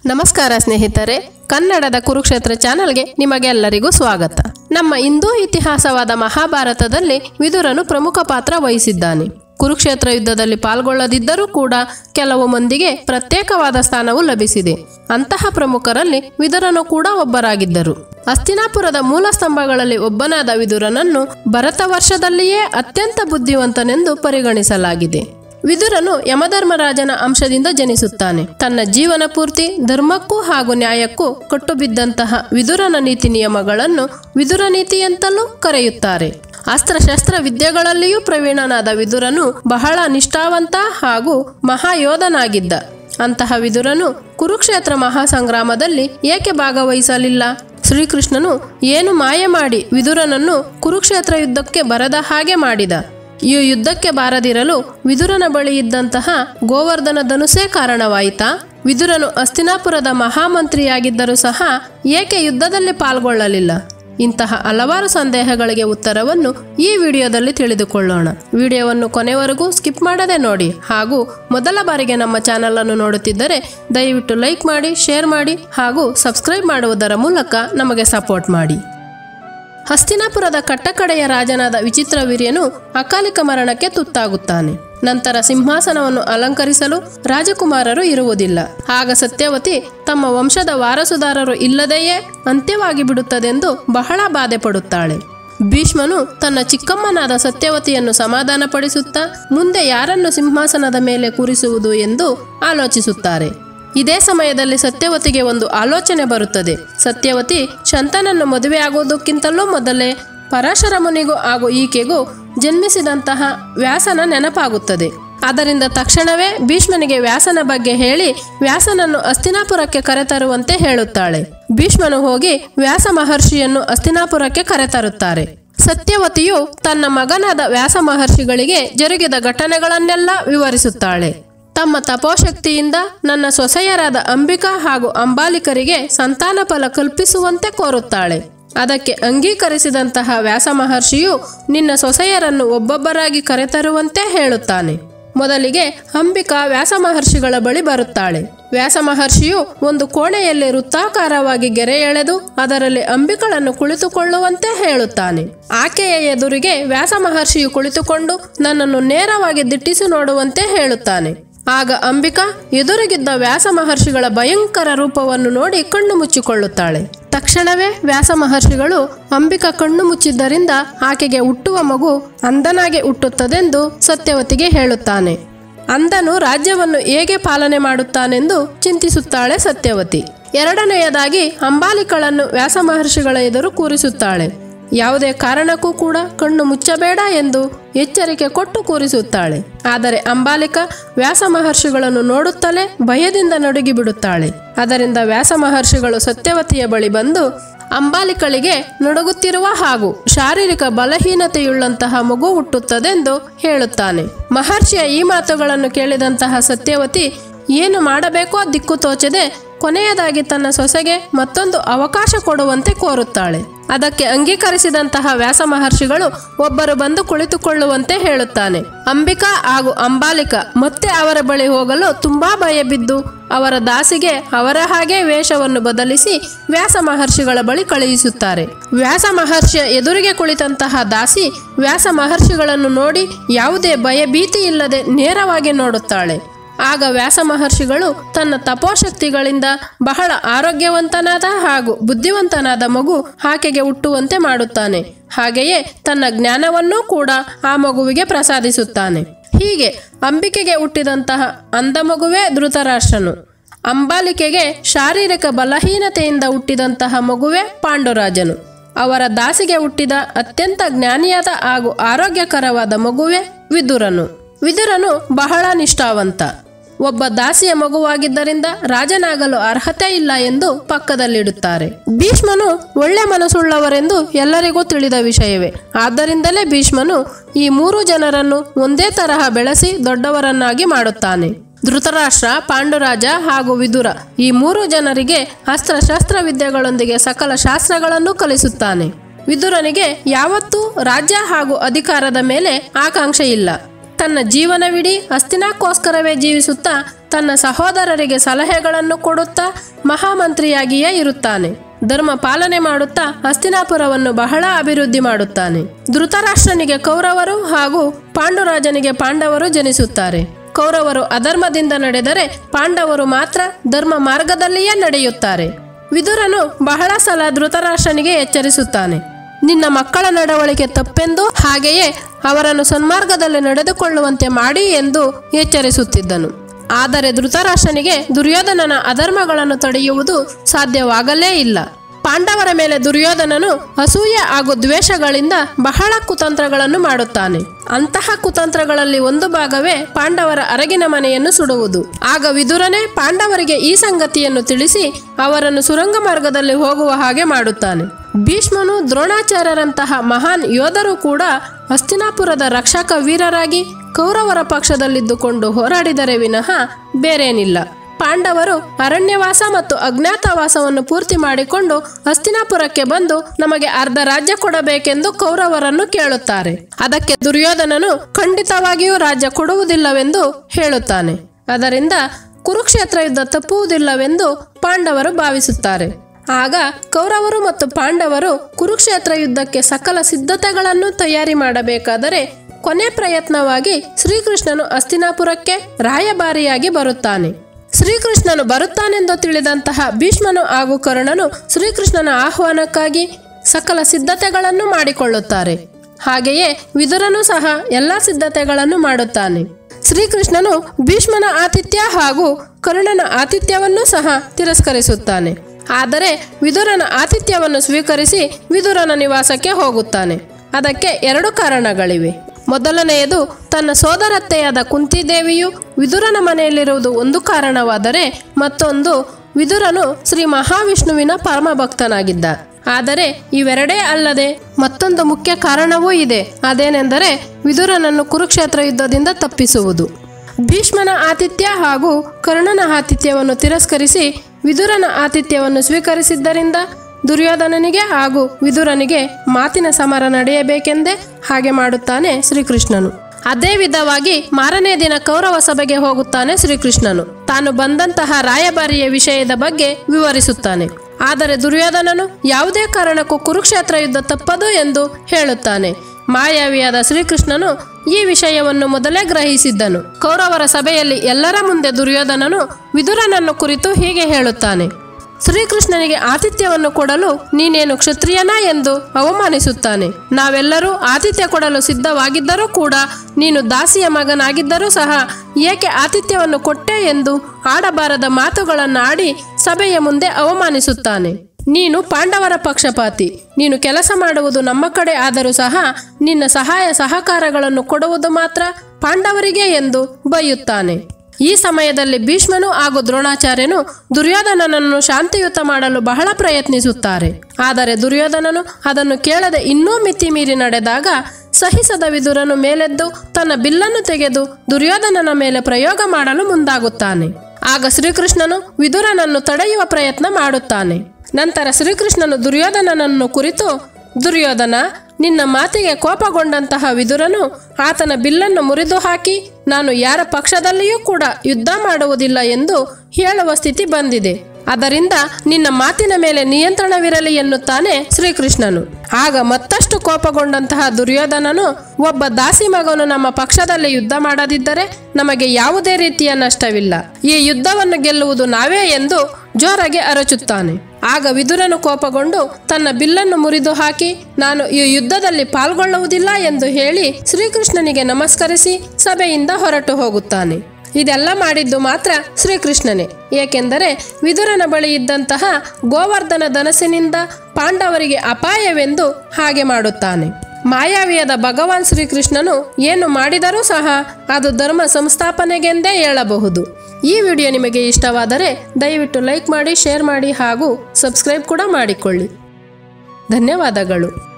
ನಮಸ್ಕಾರ ಸ್ನೇಹಿತರೆ ಕನ್ನಡದ ಕುರುಕ್ಷೇತ್ರ ಚಾನೆಲ್ಗೆ ನಿಮಗೆಲ್ಲರಿಗೂ ಸ್ವಾಗತ ನಮ್ಮ ಹಿಂದೂ ಇತಿಹಾಸವಾದ ಮಹಾಭಾರತದಲ್ಲಿ ವಿದುರನು ಪ್ರಮುಖ ಪಾತ್ರ ವಹಿಸಿದ್ದಾನೆ ಕುರುಕ್ಷೇತ್ರ ಯುದ್ಧದಲ್ಲಿ ಪಾಲ್ಗೊಳ್ಳದಿದ್ದರೂ ಕೂಡ ಕೆಲವು ಮಂದಿಗೆ ಪ್ರತ್ಯೇಕವಾದ ಸ್ಥಾನವು ಲಭಿಸಿದೆ ಅಂತಹ ಪ್ರಮುಖರಲ್ಲಿ ವಿದುರನು ಕೂಡ ಒಬ್ಬರಾಗಿದ್ದರು ಹಸ್ತಿನಾಪುರದ ಮೂಲ ಸ್ತಂಭಗಳಲ್ಲಿ ಒಬ್ಬನಾದ ವಿದುರನನ್ನು ಭರತ ವರ್ಷದಲ್ಲಿಯೇ ಅತ್ಯಂತ ಬುದ್ಧಿವಂತನೆಂದು ಪರಿಗಣಿಸಲಾಗಿದೆ ವಿದುರನು ಯಮಧರ್ಮರಾಜನ ಅಂಶದಿಂದ ಜನಿಸುತ್ತಾನೆ ತನ್ನ ಜೀವನ ಪೂರ್ತಿ ಧರ್ಮಕ್ಕೂ ಹಾಗೂ ನ್ಯಾಯಕ್ಕೂ ಕಟ್ಟುಬಿದ್ದಂತಹ ವಿದುರನ ನೀತಿ ನಿಯಮಗಳನ್ನು ವಿದುರ ನೀತಿ ಅಂತಲೂ ಕರೆಯುತ್ತಾರೆ ಅಸ್ತ್ರಶಸ್ತ್ರ ವಿದ್ಯೆಗಳಲ್ಲಿಯೂ ಪ್ರವೀಣನಾದ ವಿದುರನು ಬಹಳ ನಿಷ್ಠಾವಂತ ಹಾಗೂ ಮಹಾಯೋಧನಾಗಿದ್ದ ಅಂತಹ ವಿದುರನು ಕುರುಕ್ಷೇತ್ರ ಮಹಾಸಂಗ್ರಾಮದಲ್ಲಿ ಏಕೆ ಭಾಗವಹಿಸಲಿಲ್ಲ ಶ್ರೀಕೃಷ್ಣನು ಏನು ಮಾಯ ಮಾಡಿ ವಿದುರನನ್ನು ಕುರುಕ್ಷೇತ್ರ ಯುದ್ಧಕ್ಕೆ ಬರದ ಹಾಗೆ ಮಾಡಿದ ಈ ಯುದ್ಧಕ್ಕೆ ಬಾರದಿರಲು ವಿದುರನ ಬಳಿ ಇದ್ದಂತಹ ಗೋವರ್ಧನ ಧನುಸೇ ಕಾರಣವಾಯಿತಾ ವಿದುರನು ಅಸ್ತಿನಾಪುರದ ಮಹಾಮಂತ್ರಿಯಾಗಿದ್ದರೂ ಸಹ ಏಕೆ ಯುದ್ಧದಲ್ಲಿ ಪಾಲ್ಗೊಳ್ಳಲಿಲ್ಲ ಇಂತಹ ಹಲವಾರು ಸಂದೇಹಗಳಿಗೆ ಉತ್ತರವನ್ನು ಈ ವಿಡಿಯೋದಲ್ಲಿ ತಿಳಿದುಕೊಳ್ಳೋಣ ವಿಡಿಯೋವನ್ನು ಕೊನೆವರೆಗೂ ಸ್ಕಿಪ್ ಮಾಡದೆ ನೋಡಿ ಹಾಗೂ ಮೊದಲ ಬಾರಿಗೆ ನಮ್ಮ ಚಾನಲ್ ಅನ್ನು ನೋಡುತ್ತಿದ್ದರೆ ದಯವಿಟ್ಟು ಲೈಕ್ ಮಾಡಿ ಶೇರ್ ಮಾಡಿ ಹಾಗೂ ಸಬ್ಸ್ಕ್ರೈಬ್ ಮಾಡುವುದರ ಮೂಲಕ ನಮಗೆ ಸಪೋರ್ಟ್ ಮಾಡಿ ಹಸ್ತಿನಾಪುರದ ಕಟ್ಟಕಡೆಯ ರಾಜನಾದ ವಿಚಿತ್ರವೀರ್ಯನು ಅಕಾಲಿಕ ಮರಣಕ್ಕೆ ತುತ್ತಾಗುತ್ತಾನೆ ನಂತರ ಸಿಂಹಾಸನವನ್ನು ಅಲಂಕರಿಸಲು ರಾಜಕುಮಾರರು ಇರುವುದಿಲ್ಲ ಆಗ ಸತ್ಯವತಿ ತಮ್ಮ ವಂಶದ ವಾರಸುದಾರರು ಇಲ್ಲದೆಯೇ ಅಂತ್ಯವಾಗಿ ಬಿಡುತ್ತದೆಂದು ಬಹಳ ಬಾಧೆ ಪಡುತ್ತಾಳೆ ಭೀಷ್ಮನು ತನ್ನ ಚಿಕ್ಕಮ್ಮನಾದ ಸತ್ಯವತಿಯನ್ನು ಸಮಾಧಾನಪಡಿಸುತ್ತಾ ಮುಂದೆ ಯಾರನ್ನು ಸಿಂಹಾಸನದ ಮೇಲೆ ಕೂರಿಸುವುದು ಎಂದು ಆಲೋಚಿಸುತ್ತಾರೆ ಇದೇ ಸಮಯದಲ್ಲಿ ಸತ್ಯವತಿಗೆ ಒಂದು ಆಲೋಚನೆ ಬರುತ್ತದೆ ಸತ್ಯವತಿ ಶಂತನನ್ನು ಮದುವೆಯಾಗುವುದಕ್ಕಿಂತಲೂ ಮೊದಲೇ ಪರಾಶರ ಮುನಿಗೂ ಹಾಗೂ ಈಕೆಗೂ ಜನ್ಮಿಸಿದಂತಹ ವ್ಯಾಸನ ನೆನಪಾಗುತ್ತದೆ ಅದರಿಂದ ತಕ್ಷಣವೇ ಭೀಷ್ಮನಿಗೆ ವ್ಯಾಸನ ಬಗ್ಗೆ ಹೇಳಿ ವ್ಯಾಸನನ್ನು ಅಸ್ತಿನಾಪುರಕ್ಕೆ ಕರೆತರುವಂತೆ ಹೇಳುತ್ತಾಳೆ ಭೀಷ್ಮನು ಹೋಗಿ ವ್ಯಾಸ ಮಹರ್ಷಿಯನ್ನು ಅಸ್ತಿನಾಪುರಕ್ಕೆ ಕರೆತರುತ್ತಾರೆ ಸತ್ಯವತಿಯು ತನ್ನ ಮಗನಾದ ವ್ಯಾಸ ಮಹರ್ಷಿಗಳಿಗೆ ಜರುಗಿದ ಘಟನೆಗಳನ್ನೆಲ್ಲ ವಿವರಿಸುತ್ತಾಳೆ ತಮ್ಮ ತಪೋಶಕ್ತಿಯಿಂದ ನನ್ನ ಸೊಸೆಯರಾದ ಅಂಬಿಕಾ ಹಾಗೂ ಅಂಬಾಲಿಕರಿಗೆ ಸಂತಾನ ಫಲ ಕಲ್ಪಿಸುವಂತೆ ಕೋರುತ್ತಾಳೆ ಅದಕ್ಕೆ ಅಂಗೀಕರಿಸಿದಂತಹ ವ್ಯಾಸ ಮಹರ್ಷಿಯು ನಿನ್ನ ಸೊಸೆಯರನ್ನು ಒಬ್ಬೊಬ್ಬರಾಗಿ ಕರೆತರುವಂತೆ ಹೇಳುತ್ತಾನೆ ಮೊದಲಿಗೆ ಅಂಬಿಕಾ ವ್ಯಾಸ ಮಹರ್ಷಿಗಳ ಬಳಿ ಬರುತ್ತಾಳೆ ವ್ಯಾಸ ಮಹರ್ಷಿಯು ಒಂದು ಕೋಣೆಯಲ್ಲಿ ವೃತ್ತಾಕಾರವಾಗಿ ಗೆರೆ ಎಳೆದು ಅದರಲ್ಲಿ ಅಂಬಿಕಳನ್ನು ಕುಳಿತುಕೊಳ್ಳುವಂತೆ ಹೇಳುತ್ತಾನೆ ಆಕೆಯ ಎದುರಿಗೆ ವ್ಯಾಸ ಮಹರ್ಷಿಯು ಕುಳಿತುಕೊಂಡು ನನ್ನನ್ನು ನೇರವಾಗಿ ದಿಟ್ಟಿಸಿ ನೋಡುವಂತೆ ಹೇಳುತ್ತಾನೆ ಆಗ ಅಂಬಿಕಾ ಎದುರಿಗಿದ್ದ ವ್ಯಾಸ ಮಹರ್ಷಿಗಳ ಭಯಂಕರ ರೂಪವನ್ನು ನೋಡಿ ಕಣ್ಣು ಮುಚ್ಚಿಕೊಳ್ಳುತ್ತಾಳೆ ತಕ್ಷಣವೇ ವ್ಯಾಸ ಮಹರ್ಷಿಗಳು ಅಂಬಿಕಾ ಕಣ್ಣು ಮುಚ್ಚಿದ್ದರಿಂದ ಆಕೆಗೆ ಹುಟ್ಟುವ ಮಗು ಅಂದನಾಗೆ ಹುಟ್ಟುತ್ತದೆಂದು ಸತ್ಯವತಿಗೆ ಹೇಳುತ್ತಾನೆ ಅಂದನು ರಾಜ್ಯವನ್ನು ಹೇಗೆ ಪಾಲನೆ ಮಾಡುತ್ತಾನೆಂದು ಚಿಂತಿಸುತ್ತಾಳೆ ಸತ್ಯವತಿ ಎರಡನೆಯದಾಗಿ ಅಂಬಾಲಿಕಳನ್ನು ವ್ಯಾಸ ಮಹರ್ಷಿಗಳ ಎದುರು ಕೂರಿಸುತ್ತಾಳೆ ಯಾವುದೇ ಕಾರಣಕ್ಕೂ ಕೂಡ ಕಣ್ಣು ಮುಚ್ಚಬೇಡ ಎಂದು ಎಚ್ಚರಿಕೆ ಕೊಟ್ಟು ಕೂರಿಸುತ್ತಾಳೆ ಆದರೆ ಅಂಬಾಲಿಕ ವ್ಯಾಸ ಮಹರ್ಷಿಗಳನ್ನು ನೋಡುತ್ತಲೇ ಭಯದಿಂದ ನಡುಗಿ ಬಿಡುತ್ತಾಳೆ ಅದರಿಂದ ವ್ಯಾಸ ಮಹರ್ಷಿಗಳು ಸತ್ಯವತಿಯ ಬಳಿ ಬಂದು ಅಂಬಾಲಿಕಳಿಗೆ ನಡುಗುತ್ತಿರುವ ಹಾಗೂ ಶಾರೀರಿಕ ಬಲಹೀನತೆಯುಳ್ಳಂತಹ ಮಗು ಹುಟ್ಟುತ್ತದೆಂದು ಹೇಳುತ್ತಾನೆ ಮಹರ್ಷಿಯ ಈ ಮಾತುಗಳನ್ನು ಕೇಳಿದಂತಹ ಸತ್ಯವತಿ ಏನು ಮಾಡಬೇಕೋ ದಿಕ್ಕು ತೋಚದೆ ಕೊನೆಯದಾಗಿ ತನ್ನ ಸೊಸೆಗೆ ಮತ್ತೊಂದು ಅವಕಾಶ ಕೊಡುವಂತೆ ಕೋರುತ್ತಾಳೆ ಅದಕ್ಕೆ ಅಂಗೀಕರಿಸಿದಂತಹ ವ್ಯಾಸ ಮಹರ್ಷಿಗಳು ಒಬ್ಬರು ಬಂದು ಕುಳಿತುಕೊಳ್ಳುವಂತೆ ಹೇಳುತ್ತಾನೆ ಅಂಬಿಕಾ ಹಾಗೂ ಅಂಬಾಲಿಕ ಮತ್ತೆ ಅವರ ಬಳಿ ಹೋಗಲು ತುಂಬಾ ಭಯ ಬಿದ್ದು ಅವರ ದಾಸಿಗೆ ಅವರ ಹಾಗೆ ವೇಷವನ್ನು ಬದಲಿಸಿ ವ್ಯಾಸ ಮಹರ್ಷಿಗಳ ಬಳಿ ಕಳುಹಿಸುತ್ತಾರೆ ವ್ಯಾಸ ಮಹರ್ಷಿಯ ಎದುರಿಗೆ ಕುಳಿತಂತಹ ದಾಸಿ ವ್ಯಾಸ ಮಹರ್ಷಿಗಳನ್ನು ನೋಡಿ ಯಾವುದೇ ಭಯ ಭೀತಿ ಇಲ್ಲದೆ ನೇರವಾಗಿ ನೋಡುತ್ತಾಳೆ ಆಗ ವ್ಯಾಸ ಮಹರ್ಷಿಗಳು ತನ್ನ ತಪೋಶಕ್ತಿಗಳಿಂದ ಬಹಳ ಆರೋಗ್ಯವಂತನಾದ ಹಾಗೂ ಬುದ್ಧಿವಂತನಾದ ಮಗು ಆಕೆಗೆ ಹುಟ್ಟುವಂತೆ ಮಾಡುತ್ತಾನೆ ಹಾಗೆಯೇ ತನ್ನ ಜ್ಞಾನವನ್ನೂ ಕೂಡ ಆ ಮಗುವಿಗೆ ಪ್ರಸಾದಿಸುತ್ತಾನೆ ಹೀಗೆ ಅಂಬಿಕೆಗೆ ಹುಟ್ಟಿದಂತಹ ಅಂಧ ಮಗುವೇ ಧೃತರಾಷ್ಟ್ರನು ಅಂಬಾಲಿಕೆಗೆ ಶಾರೀರಿಕ ಬಲಹೀನತೆಯಿಂದ ಹುಟ್ಟಿದಂತಹ ಮಗುವೇ ಪಾಂಡುರಾಜನು ಅವರ ದಾಸಿಗೆ ಹುಟ್ಟಿದ ಅತ್ಯಂತ ಜ್ಞಾನಿಯಾದ ಹಾಗೂ ಆರೋಗ್ಯಕರವಾದ ಮಗುವೇ ವಿದುರನು ವಿದುರನು ಬಹಳ ನಿಷ್ಠಾವಂತ ಒಬ್ಬ ದಾಸಿಯ ಮಗುವಾಗಿದ್ದರಿಂದ ರಾಜನಾಗಲು ಅರ್ಹತೆ ಇಲ್ಲ ಎಂದು ಪಕ್ಕದಲ್ಲಿಡುತ್ತಾರೆ ಭೀಷ್ಮನು ಒಳ್ಳೆ ಮನಸ್ಸುಳ್ಳವರೆಂದು ಎಲ್ಲರಿಗೂ ತಿಳಿದ ವಿಷಯವೇ ಆದ್ದರಿಂದಲೇ ಭೀಷ್ಮನು ಈ ಮೂರು ಜನರನ್ನು ಒಂದೇ ತರಹ ಬೆಳೆಸಿ ದೊಡ್ಡವರನ್ನಾಗಿ ಮಾಡುತ್ತಾನೆ ಧೃತರಾಷ್ಟ್ರ ಪಾಂಡುರಾಜ ಹಾಗೂ ವಿದುರ ಈ ಮೂರು ಜನರಿಗೆ ಅಸ್ತ್ರಶಸ್ತ್ರ ವಿದ್ಯೆಗಳೊಂದಿಗೆ ಸಕಲ ಶಾಸ್ತ್ರಗಳನ್ನು ಕಲಿಸುತ್ತಾನೆ ವಿದುರನಿಗೆ ಯಾವತ್ತೂ ರಾಜ್ಯ ಹಾಗೂ ಅಧಿಕಾರದ ಮೇಲೆ ಆಕಾಂಕ್ಷೆ ಇಲ್ಲ ತನ್ನ ಜೀವನವಿಡೀ ಹಸ್ತಿನಾಕ್ಕೋಸ್ಕರವೇ ಜೀವಿಸುತ್ತಾ ತನ್ನ ಸಹೋದರರಿಗೆ ಸಲಹೆಗಳನ್ನು ಕೊಡುತ್ತಾ ಮಹಾಮಂತ್ರಿಯಾಗಿಯೇ ಇರುತ್ತಾನೆ ಧರ್ಮ ಪಾಲನೆ ಮಾಡುತ್ತಾ ಹಸ್ತಿನಾಪುರವನ್ನು ಬಹಳ ಅಭಿವೃದ್ಧಿ ಮಾಡುತ್ತಾನೆ ಧೃತರಾಷ್ಟ್ರನಿಗೆ ಕೌರವರು ಹಾಗೂ ಪಾಂಡುರಾಜನಿಗೆ ಪಾಂಡವರು ಜನಿಸುತ್ತಾರೆ ಕೌರವರು ಅಧರ್ಮದಿಂದ ನಡೆದರೆ ಪಾಂಡವರು ಮಾತ್ರ ಧರ್ಮ ಮಾರ್ಗದಲ್ಲಿಯೇ ನಡೆಯುತ್ತಾರೆ ವಿದುರನು ಬಹಳ ಸಲ ಧೃತರಾಷ್ಟ್ರನಿಗೆ ಎಚ್ಚರಿಸುತ್ತಾನೆ ನಿನ್ನ ಮಕ್ಕಳ ನಡವಳಿಕೆ ತಪ್ಪೆಂದು ಹಾಗೆಯೇ ಅವರನ್ನು ಸನ್ಮಾರ್ಗದಲ್ಲಿ ನಡೆದುಕೊಳ್ಳುವಂತೆ ಮಾಡಿ ಎಂದು ಎಚ್ಚರಿಸುತ್ತಿದ್ದನು ಆದರೆ ಧೃತರಾಷ್ಟ್ರನಿಗೆ ದುರ್ಯೋಧನನ ಅಧರ್ಮಗಳನ್ನು ತಡೆಯುವುದು ಸಾಧ್ಯವಾಗಲೇ ಇಲ್ಲ ಪಾಂಡವರ ಮೇಲೆ ದುರ್ಯೋಧನನು ಅಸೂಯೆ ಹಾಗೂ ದ್ವೇಷಗಳಿಂದ ಬಹಳ ಕುತಂತ್ರಗಳನ್ನು ಮಾಡುತ್ತಾನೆ ಅಂತಹ ಕುತಂತ್ರಗಳಲ್ಲಿ ಒಂದು ಭಾಗವೇ ಪಾಂಡವರ ಅರಗಿನ ಮನೆಯನ್ನು ಸುಡುವುದು ಆಗ ವಿದುರನೇ ಪಾಂಡವರಿಗೆ ಈ ಸಂಗತಿಯನ್ನು ತಿಳಿಸಿ ಅವರನ್ನು ಸುರಂಗ ಮಾರ್ಗದಲ್ಲಿ ಹೋಗುವ ಹಾಗೆ ಮಾಡುತ್ತಾನೆ ಭೀಷ್ಮನು ದ್ರೋಣಾಚಾರ್ಯರಂತಹ ಮಹಾನ್ ಯೋಧರು ಕೂಡ ಹಸ್ತಿನಾಪುರದ ರಕ್ಷಕ ವೀರರಾಗಿ ಕೌರವರ ಪಕ್ಷದಲ್ಲಿದ್ದುಕೊಂಡು ಹೋರಾಡಿದರೆ ವಿನಃ ಬೇರೇನಿಲ್ಲ ಪಾಂಡವರು ಅರಣ್ಯವಾಸ ಮತ್ತು ಅಜ್ಞಾತವಾಸವನ್ನು ಪೂರ್ತಿ ಮಾಡಿಕೊಂಡು ಹಸ್ತಿನಾಪುರಕ್ಕೆ ಬಂದು ನಮಗೆ ಅರ್ಧ ರಾಜ್ಯ ಕೊಡಬೇಕೆಂದು ಕೌರವರನ್ನು ಕೇಳುತ್ತಾರೆ ಅದಕ್ಕೆ ದುರ್ಯೋಧನನು ಖಂಡಿತವಾಗಿಯೂ ರಾಜ್ಯ ಕೊಡುವುದಿಲ್ಲವೆಂದು ಹೇಳುತ್ತಾನೆ ಅದರಿಂದ ಕುರುಕ್ಷೇತ್ರ ಯುದ್ಧ ತಪ್ಪುವುದಿಲ್ಲವೆಂದು ಪಾಂಡವರು ಭಾವಿಸುತ್ತಾರೆ ಆಗ ಕೌರವರು ಮತ್ತು ಪಾಂಡವರು ಕುರುಕ್ಷೇತ್ರ ಯುದ್ಧಕ್ಕೆ ಸಕಲ ಸಿದ್ಧತೆಗಳನ್ನು ತಯಾರಿ ಮಾಡಬೇಕಾದರೆ ಕೊನೆ ಪ್ರಯತ್ನವಾಗಿ ಶ್ರೀಕೃಷ್ಣನು ಹಸ್ತಿನಾಪುರಕ್ಕೆ ರಾಯಭಾರಿಯಾಗಿ ಬರುತ್ತಾನೆ ಶ್ರೀಕೃಷ್ಣನು ಬರುತ್ತಾನೆಂದು ತಿಳಿದಂತಹ ಭೀಷ್ಮನು ಹಾಗೂ ಕರ್ಣನು ಶ್ರೀಕೃಷ್ಣನ ಆಹ್ವಾನಕ್ಕಾಗಿ ಸಕಲ ಸಿದ್ಧತೆಗಳನ್ನು ಮಾಡಿಕೊಳ್ಳುತ್ತಾರೆ ಹಾಗೆಯೇ ವಿದುರನು ಸಹ ಎಲ್ಲ ಸಿದ್ಧತೆಗಳನ್ನು ಮಾಡುತ್ತಾನೆ ಶ್ರೀಕೃಷ್ಣನು ಭೀಷ್ಮನ ಆತಿಥ್ಯ ಹಾಗೂ ಕರ್ಣನ ಆತಿಥ್ಯವನ್ನೂ ಸಹ ತಿರಸ್ಕರಿಸುತ್ತಾನೆ ಆದರೆ ವಿದುರನ ಆತಿಥ್ಯವನ್ನು ಸ್ವೀಕರಿಸಿ ವಿದುರನ ನಿವಾಸಕ್ಕೆ ಹೋಗುತ್ತಾನೆ ಅದಕ್ಕೆ ಎರಡು ಕಾರಣಗಳಿವೆ ಮೊದಲನೆಯದು ತನ್ನ ಸೋದರತ್ತೆಯಾದ ಕುಂತಿದೇವಿಯು ವಿದುರನ ಮನೆಯಲ್ಲಿರುವುದು ಒಂದು ಕಾರಣವಾದರೆ ಮತ್ತೊಂದು ವಿದುರನು ಶ್ರೀ ಮಹಾವಿಷ್ಣುವಿನ ಪರಮ ಭಕ್ತನಾಗಿದ್ದ ಆದರೆ ಇವೆರಡೇ ಅಲ್ಲದೆ ಮತ್ತೊಂದು ಮುಖ್ಯ ಕಾರಣವೂ ಇದೆ ಅದೇನೆಂದರೆ ವಿದುರನನ್ನು ಕುರುಕ್ಷೇತ್ರ ಯುದ್ಧದಿಂದ ತಪ್ಪಿಸುವುದು ಭೀಷ್ಮನ ಆತಿಥ್ಯ ಹಾಗೂ ಕರ್ಣನ ಆತಿಥ್ಯವನ್ನು ತಿರಸ್ಕರಿಸಿ ವಿದುರನ ಆತಿಥ್ಯವನ್ನು ಸ್ವೀಕರಿಸಿದ್ದರಿಂದ ದುರ್ಯೋಧನನಿಗೆ ಹಾಗೂ ವಿದುರನಿಗೆ ಮಾತಿನ ಸಮರ ನಡೆಯಬೇಕೆಂದೇ ಹಾಗೆ ಮಾಡುತ್ತಾನೆ ಶ್ರೀಕೃಷ್ಣನು ಅದೇ ವಿಧವಾಗಿ ಮಾರನೇ ದಿನ ಕೌರವ ಸಭೆಗೆ ಹೋಗುತ್ತಾನೆ ಶ್ರೀಕೃಷ್ಣನು ತಾನು ಬಂದಂತಹ ರಾಯಭಾರಿಯ ವಿಷಯದ ಬಗ್ಗೆ ವಿವರಿಸುತ್ತಾನೆ ಆದರೆ ದುರ್ಯೋಧನನು ಯಾವುದೇ ಕಾರಣಕ್ಕೂ ಕುರುಕ್ಷೇತ್ರ ಯುದ್ಧ ತಪ್ಪದು ಎಂದು ಹೇಳುತ್ತಾನೆ ಮಾಯಾವಿಯಾದ ಶ್ರೀಕೃಷ್ಣನು ಈ ವಿಷಯವನ್ನು ಮೊದಲೇ ಗ್ರಹಿಸಿದ್ದನು ಕೌರವರ ಸಭೆಯಲ್ಲಿ ಎಲ್ಲರ ಮುಂದೆ ದುರ್ಯೋಧನನು ವಿದುರನನ್ನು ಕುರಿತು ಹೀಗೆ ಹೇಳುತ್ತಾನೆ ಶ್ರೀಕೃಷ್ಣನಿಗೆ ಆತಿಥ್ಯವನ್ನು ಕೊಡಲು ನೀನೇನು ಕ್ಷತ್ರಿಯನಾ ಎಂದು ಅವಮಾನಿಸುತ್ತಾನೆ ನಾವೆಲ್ಲರೂ ಆತಿಥ್ಯ ಕೊಡಲು ಸಿದ್ಧವಾಗಿದ್ದರೂ ಕೂಡ ನೀನು ದಾಸಿಯ ಮಗನಾಗಿದ್ದರೂ ಸಹ ಏಕೆ ಆತಿಥ್ಯವನ್ನು ಕೊಟ್ಟೆ ಎಂದು ಆಡಬಾರದ ಮಾತುಗಳನ್ನಾಡಿ ಸಭೆಯ ಮುಂದೆ ಅವಮಾನಿಸುತ್ತಾನೆ ನೀನು ಪಾಂಡವರ ಪಕ್ಷಪಾತಿ ನೀನು ಕೆಲಸ ಮಾಡುವುದು ನಮ್ಮ ಕಡೆ ಆದರೂ ಸಹ ನಿನ್ನ ಸಹಾಯ ಸಹಕಾರಗಳನ್ನು ಕೊಡುವುದು ಮಾತ್ರ ಪಾಂಡವರಿಗೆ ಎಂದು ಬೈಯುತ್ತಾನೆ ಈ ಸಮಯದಲ್ಲಿ ಭೀಷ್ಮನು ಹಾಗೂ ದ್ರೋಣಾಚಾರ್ಯನು ದುರ್ಯೋಧನನನ್ನು ಶಾಂತಿಯುತ ಮಾಡಲು ಬಹಳ ಪ್ರಯತ್ನಿಸುತ್ತಾರೆ ಆದರೆ ದುರ್ಯೋಧನನು ಅದನ್ನು ಕೇಳದೆ ಇನ್ನೂ ಮಿತಿ ಮೀರಿ ನಡೆದಾಗ ಸಹಿಸದ ವಿದುರನು ಮೇಲೆದ್ದು ತನ್ನ ಬಿಲ್ಲನ್ನು ತೆಗೆದು ದುರ್ಯೋಧನನ ಮೇಲೆ ಪ್ರಯೋಗ ಮಾಡಲು ಮುಂದಾಗುತ್ತಾನೆ ಆಗ ಶ್ರೀಕೃಷ್ಣನು ವಿದುರನನ್ನು ತಡೆಯುವ ಪ್ರಯತ್ನ ಮಾಡುತ್ತಾನೆ ನಂತರ ಶ್ರೀಕೃಷ್ಣನು ದುರ್ಯೋಧನನನ್ನು ಕುರಿತು ದುರ್ಯೋಧನ ನಿನ್ನ ಮಾತಿಗೆ ಕೋಪಗೊಂಡಂತಹ ವಿದುರನು ಆತನ ಬಿಲ್ಲನ್ನು ಮುರಿದು ಹಾಕಿ ನಾನು ಯಾರ ಪಕ್ಷದಲ್ಲಿಯೂ ಕೂಡ ಯುದ್ಧ ಮಾಡುವುದಿಲ್ಲ ಎಂದು ಹೇಳುವ ಸ್ಥಿತಿ ಬಂದಿದೆ ಅದರಿಂದ ನಿನ್ನ ಮಾತಿನ ಮೇಲೆ ನಿಯಂತ್ರಣವಿರಲಿ ಎನ್ನುತ್ತಾನೆ ಶ್ರೀಕೃಷ್ಣನು ಆಗ ಮತ್ತಷ್ಟು ಕೋಪಗೊಂಡಂತಹ ದುರ್ಯೋಧನನು ಒಬ್ಬ ದಾಸಿ ಮಗನು ನಮ್ಮ ಪಕ್ಷದಲ್ಲಿ ಯುದ್ಧ ಮಾಡದಿದ್ದರೆ ನಮಗೆ ಯಾವುದೇ ರೀತಿಯ ನಷ್ಟವಿಲ್ಲ ಈ ಯುದ್ಧವನ್ನು ಗೆಲ್ಲುವುದು ನಾವೇ ಎಂದು ಜೋರಾಗಿ ಅರಚುತ್ತಾನೆ ಆಗ ವಿದುರನು ಕೋಪಗೊಂಡು ತನ್ನ ಬಿಲ್ಲನ್ನು ಮುರಿದು ಹಾಕಿ ನಾನು ಈ ಯುದ್ಧದಲ್ಲಿ ಪಾಲ್ಗೊಳ್ಳುವುದಿಲ್ಲ ಎಂದು ಹೇಳಿ ಶ್ರೀಕೃಷ್ಣನಿಗೆ ನಮಸ್ಕರಿಸಿ ಸಭೆಯಿಂದ ಹೊರಟು ಹೋಗುತ್ತಾನೆ ಇದೆಲ್ಲ ಮಾಡಿದ್ದು ಮಾತ್ರ ಶ್ರೀಕೃಷ್ಣನೇ ಏಕೆಂದರೆ ವಿದುರನ ಬಳಿ ಇದ್ದಂತಹ ಗೋವರ್ಧನ ಧನಸ್ಸಿನಿಂದ ಪಾಂಡವರಿಗೆ ಅಪಾಯವೆಂದು ಹಾಗೆ ಮಾಡುತ್ತಾನೆ ಮಾಯಾವಿಯಾದ ಭಗವಾನ್ ಶ್ರೀಕೃಷ್ಣನು ಏನು ಮಾಡಿದರೂ ಸಹ ಅದು ಧರ್ಮ ಸಂಸ್ಥಾಪನೆಗೆಂದೇ ಹೇಳಬಹುದು ಈ ವಿಡಿಯೋ ನಿಮಗೆ ಇಷ್ಟವಾದರೆ ದಯವಿಟ್ಟು ಲೈಕ್ ಮಾಡಿ ಶೇರ್ ಮಾಡಿ ಹಾಗೂ ಸಬ್ಸ್ಕ್ರೈಬ್ ಕೂಡ ಮಾಡಿಕೊಳ್ಳಿ ಧನ್ಯವಾದಗಳು